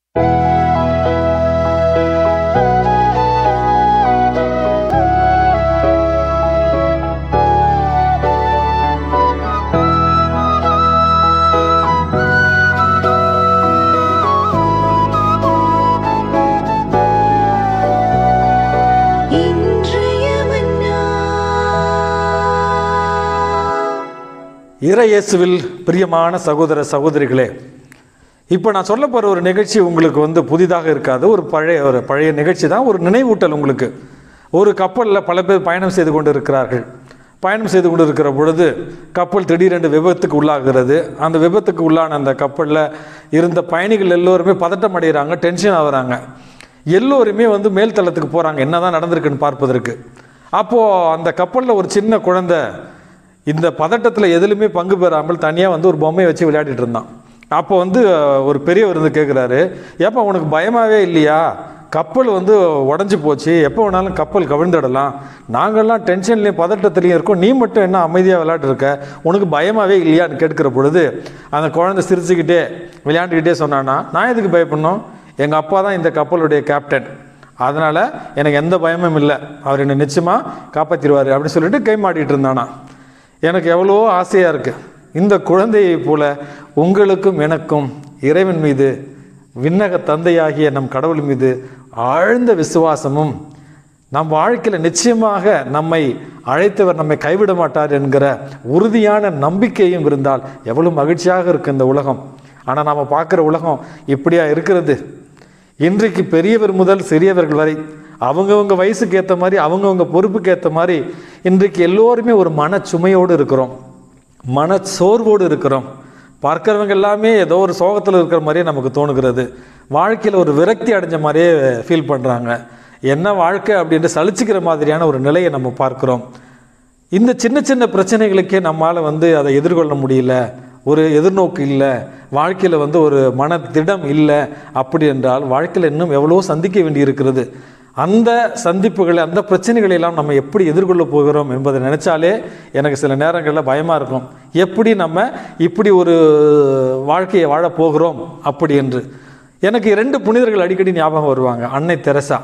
இன்றைய மன்னா இறையேசுவில் பிரியமான சகோதர சகோதரிகளே இப்போ நான் சொல்ல போகிற ஒரு நிகழ்ச்சி உங்களுக்கு வந்து புதிதாக இருக்காது ஒரு பழைய ஒரு பழைய நிகழ்ச்சி தான் ஒரு நினைவூட்டல் உங்களுக்கு ஒரு கப்பலில் பல பேர் பயணம் செய்து கொண்டு இருக்கிறார்கள் பயணம் செய்து கொண்டு இருக்கிற பொழுது கப்பல் திடீரென்று விபத்துக்கு உள்ளாகிறது அந்த விபத்துக்கு உள்ளான அந்த கப்பலில் இருந்த பயணிகள் எல்லோருமே பதட்டம் அடைகிறாங்க டென்ஷன் ஆகுறாங்க எல்லோருமே வந்து மேல் தளத்துக்கு போகிறாங்க என்ன தான் நடந்திருக்குன்னு பார்ப்பதற்கு அப்போது அந்த கப்பலில் ஒரு சின்ன குழந்தை இந்த பதட்டத்தில் எதுலையுமே பங்கு பெறாமல் தனியாக வந்து ஒரு பொம்மையை வச்சு விளையாடிட்டு இருந்தான் அப்போ வந்து அஹ், ஒரு பெரியவர் வந்து கேட்குறாரு ஏப்பா உனக்கு பயமாகவே இல்லையா கப்பல் வந்து உடஞ்சி போச்சு எப்போ வேணாலும் கப்பல் கவிழ்ந்துடலாம் நாங்கள்லாம் டென்ஷன்லேயும் பதட்டத்துலேயும் இருக்கோம் நீ மட்டும் என்ன அமைதியாக விளையாட்டு இருக்க உனக்கு பயமாகவே இல்லையான்னு கேட்குற பொழுது அந்த குழந்தை சிரிச்சுக்கிட்டே விளையாண்டுக்கிட்டே சொன்னான்னா நான் எதுக்கு பயப்படணும் எங்கள் அப்பா தான் இந்த கப்பலுடைய கேப்டன் அதனால் எனக்கு எந்த பயமும் இல்லை அவர் என்னை நிச்சயமாக காப்பாற்றிடுவார் அப்படின்னு சொல்லிட்டு கை மாட்டிகிட்டு இருந்தானா எனக்கு எவ்வளோ ஆசையாக இருக்குது இந்த குழந்தையைப் போல உங்களுக்கும் எனக்கும் இறைவன் மீது விண்ணக தந்தையாகிய நம் கடவுள் மீது ஆழ்ந்த விசுவாசமும் நம் வாழ்க்கையில் நிச்சயமாக நம்மை அழைத்தவர் நம்மை கைவிட மாட்டார் என்கிற உறுதியான நம்பிக்கையும் இருந்தால் எவ்வளவு மகிழ்ச்சியாக இருக்கு இந்த உலகம் ஆனால் நாம் பார்க்குற உலகம் இப்படியா இருக்கிறது இன்றைக்கு பெரியவர் முதல் சிறியவர்கள் வரை அவங்கவங்க வயசுக்கு ஏற்ற மாதிரி அவங்கவங்க பொறுப்புக்கு ஏற்ற மாதிரி இன்றைக்கு எல்லோருமே ஒரு மனச்சுமையோடு இருக்கிறோம் மன சோர்வோடு இருக்கிறோம் பார்க்குறவங்க எல்லாமே ஏதோ ஒரு சோகத்தில் இருக்கிற மாதிரியே நமக்கு தோணுகிறது வாழ்க்கையில் ஒரு விரக்தி அடைஞ்ச மாதிரியே ஃபீல் பண்ணுறாங்க என்ன வாழ்க்கை அப்படின்ட்டு சலிச்சுக்கிற மாதிரியான ஒரு நிலையை நம்ம பார்க்குறோம் இந்த சின்ன சின்ன பிரச்சனைகளுக்கே நம்மால் வந்து அதை எதிர்கொள்ள முடியல ஒரு எதிர்நோக்கு இல்லை வாழ்க்கையில் வந்து ஒரு மன திடம் இல்லை அப்படி என்றால் வாழ்க்கையில் இன்னும் எவ்வளோ சந்திக்க வேண்டி இருக்கிறது அந்த சந்திப்புகளை அந்த பிரச்சனைகளை எல்லாம் நம்ம எப்படி எதிர்கொள்ள போகிறோம் என்பதை நினைச்சாலே எனக்கு சில நேரங்களில் பயமாக இருக்கும் எப்படி நம்ம இப்படி ஒரு வாழ்க்கையை வாழப் போகிறோம் அப்படி என்று எனக்கு இரண்டு புனிதர்கள் அடிக்கடி ஞாபகம் வருவாங்க அன்னை தெரசா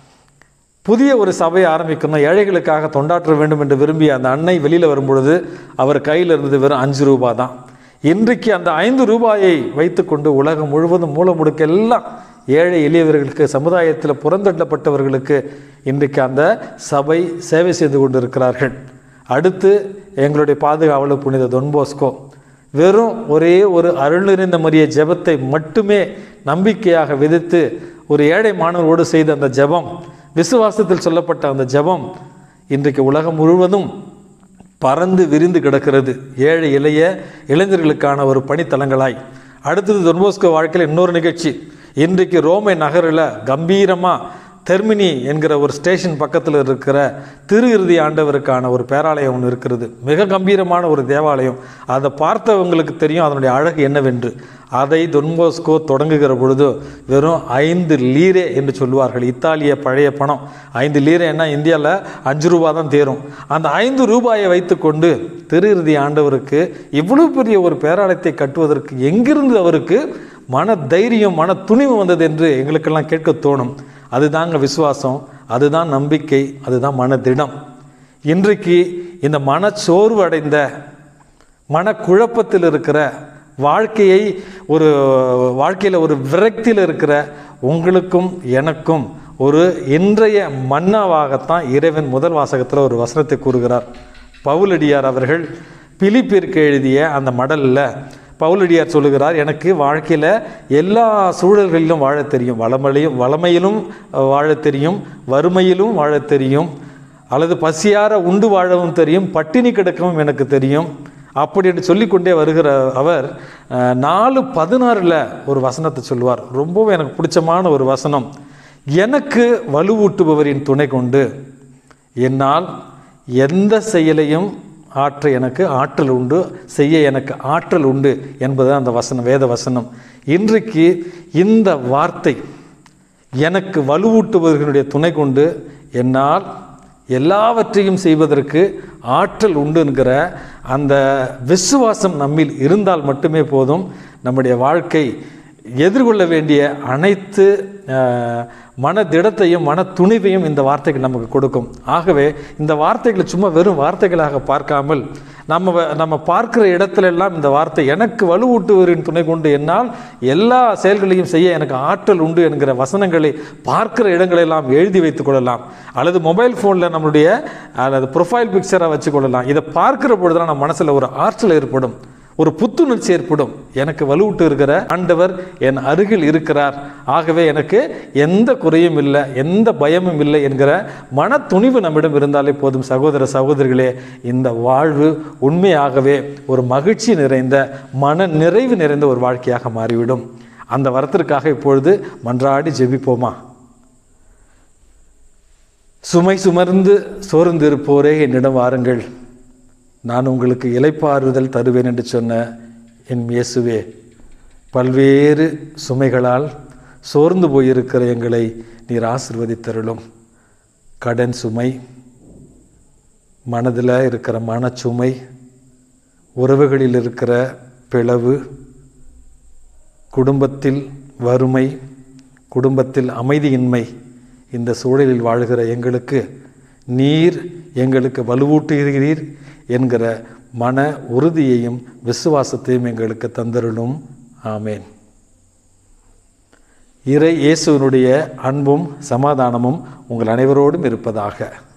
புதிய ஒரு சபையை ஆரம்பிக்கணும் ஏழைகளுக்காக தொண்டாற்ற வேண்டும் என்று விரும்பிய அந்த அன்னை வெளியில் வரும்பொழுது அவர் கையில் இருந்தது வெறும் அஞ்சு ரூபாய் தான் இன்றைக்கு அந்த ஐந்து ரூபாயை வைத்துக்கொண்டு உலகம் முழுவதும் மூல முடுக்க எல்லாம் ஏழை எளியவர்களுக்கு சமுதாயத்தில் புறந்தள்ளப்பட்டவர்களுக்கு இன்றைக்கு அந்த சபை சேவை செய்து கொண்டிருக்கிறார்கள் அடுத்து எங்களுடைய பாதுகாவலர் புனித தொன்போஸ்கோ வெறும் ஒரே ஒரு அருள் நிறைந்த மரிய ஜெபத்தை மட்டுமே நம்பிக்கையாக விதித்து ஒரு ஏழை மாணவரோடு செய்த அந்த ஜெபம் விசுவாசத்தில் சொல்லப்பட்ட அந்த ஜெபம் இன்றைக்கு உலகம் முழுவதும் பறந்து விரிந்து கிடக்கிறது ஏழை இளைய இளைஞர்களுக்கான ஒரு பணித்தலங்களாய் அடுத்தது தொன்போஸ்கோ வாழ்க்கையில் இன்னொரு நிகழ்ச்சி இன்றைக்கு ரோமை நகரில் கம்பீரமாக தெர்மினி என்கிற ஒரு ஸ்டேஷன் பக்கத்தில் இருக்கிற திரு இறுதி ஆண்டவருக்கான ஒரு பேராலயம் ஒன்று இருக்கிறது மிக கம்பீரமான ஒரு தேவாலயம் அதை பார்த்தவங்களுக்கு தெரியும் அதனுடைய அழகு என்னவென்று அதை தொன்போஸ்கோ தொடங்குகிற பொழுது வெறும் ஐந்து லீரே என்று சொல்லுவார்கள் இத்தாலிய பழைய பணம் ஐந்து லீரேன்னா இந்தியாவில் அஞ்சு ரூபா தான் தேரும் அந்த ஐந்து ரூபாயை வைத்துக்கொண்டு திரு இறுதி ஆண்டவருக்கு இவ்வளவு பெரிய ஒரு பேராலயத்தை கட்டுவதற்கு எங்கிருந்து அவருக்கு மன தைரியம் மன துணிவு வந்தது என்று எங்களுக்கெல்லாம் கேட்க தோணும் அதுதாங்க விசுவாசம் அதுதான் நம்பிக்கை அதுதான் மனதிடம் இன்றைக்கு இந்த மனச்சோர்வு அடைந்த மனக்குழப்பத்தில் இருக்கிற வாழ்க்கையை ஒரு வாழ்க்கையில் ஒரு விரக்தியில் இருக்கிற உங்களுக்கும் எனக்கும் ஒரு இன்றைய மன்னாவாகத்தான் இறைவன் முதல் வாசகத்தில் ஒரு வசனத்தை கூறுகிறார் பவுலடியார் அவர்கள் பிலிப்பிற்கு எழுதிய அந்த மடலில் பவுலடியார் சொல்லுகிறார் எனக்கு வாழ்க்கையில் எல்லா சூழல்களிலும் வாழத் தெரியும் வளமையிலும் வளமையிலும் வாழத் தெரியும் வறுமையிலும் வாழத் தெரியும் அல்லது பசியார உண்டு வாழவும் தெரியும் பட்டினி கிடக்கவும் எனக்கு தெரியும் அப்படி என்று சொல்லிக்கொண்டே வருகிற அவர் அஹ், நாலு பதினாறில் ஒரு வசனத்தை சொல்லுவார் ரொம்பவும் எனக்கு பிடிச்சமான ஒரு வசனம் எனக்கு வலுவூட்டுபவரின் துணை கொண்டு என்னால் எந்த செயலையும் ஆற்ற எனக்கு ஆற்றல் உண்டு செய்ய எனக்கு ஆற்றல் உண்டு என்பது அந்த வசனம் வேத வசனம் இன்றைக்கு இந்த வார்த்தை எனக்கு வலுவூட்டுபவர்களுடைய துணை கொண்டு என்னால் எல்லாவற்றையும் செய்வதற்கு ஆற்றல் உண்டு என்கிற அந்த விசுவாசம் நம்மில் இருந்தால் மட்டுமே போதும் நம்முடைய வாழ்க்கை எதிர்கொள்ள வேண்டிய அனைத்து அஹ், மன திடத்தையும் மன துணிவையும் இந்த வார்த்தைகள் நமக்கு கொடுக்கும் ஆகவே இந்த வார்த்தைகளை சும்மா வெறும் வார்த்தைகளாக பார்க்காமல் நம்ம வ- நம்ம பார்க்கிற இடத்துல எல்லாம் இந்த வார்த்தை எனக்கு வலுவூட்டுவரின் துணை கொண்டு என்னால் எல்லா செயல்களையும் செய்ய எனக்கு ஆற்றல் உண்டு என்கிற வசனங்களை பார்க்கிற இடங்களெல்லாம் எழுதி வைத்துக் கொள்ளலாம் அல்லது மொபைல் ஃபோனில் நம்மளுடைய அல்லது ப்ரொஃபைல் பிக்சரை வச்சு கொள்ளலாம் இதை பார்க்கிற பொழுதுலாம் நம்ம மனசில் ஒரு ஆற்றல் ஏற்படும் ஒரு புத்துணர்ச்சி ஏற்படும் எனக்கு வலுவிட்டு இருக்கிற ஆண்டவர் என் அருகில் இருக்கிறார் ஆகவே எனக்கு எந்த குறையும் இல்லை எந்த பயமும் இல்லை என்கிற மன துணிவு நம்மிடம் இருந்தாலே போதும் சகோதர சகோதரிகளே இந்த வாழ்வு உண்மையாகவே ஒரு மகிழ்ச்சி நிறைந்த மன நிறைவு நிறைந்த ஒரு வாழ்க்கையாக மாறிவிடும் அந்த வரத்திற்காக இப்பொழுது மன்றாடி ஜெபிப்போமா சுமை சுமர்ந்து சோர்ந்திருப்போரே என்னிடம் வாருங்கள் நான் உங்களுக்கு இலைப்பாறுதல் தருவேன் என்று சொன்ன என் இயேசுவே பல்வேறு சுமைகளால் சோர்ந்து போயிருக்கிற எங்களை நீர் ஆசிர்வதித்தருளும் கடன் சுமை மனதில் இருக்கிற மனச்சுமை உறவுகளில் இருக்கிற பிளவு குடும்பத்தில் வறுமை குடும்பத்தில் அமைதியின்மை இந்த சூழலில் வாழ்கிற எங்களுக்கு நீர் எங்களுக்கு வலுவூட்டுகிறீர் என்கிற மன உறுதியையும் விசுவாசத்தையும் எங்களுக்கு தந்தருளும் ஆமேன் இறை இயேசுவினுடைய அன்பும் சமாதானமும் உங்கள் அனைவரோடும் இருப்பதாக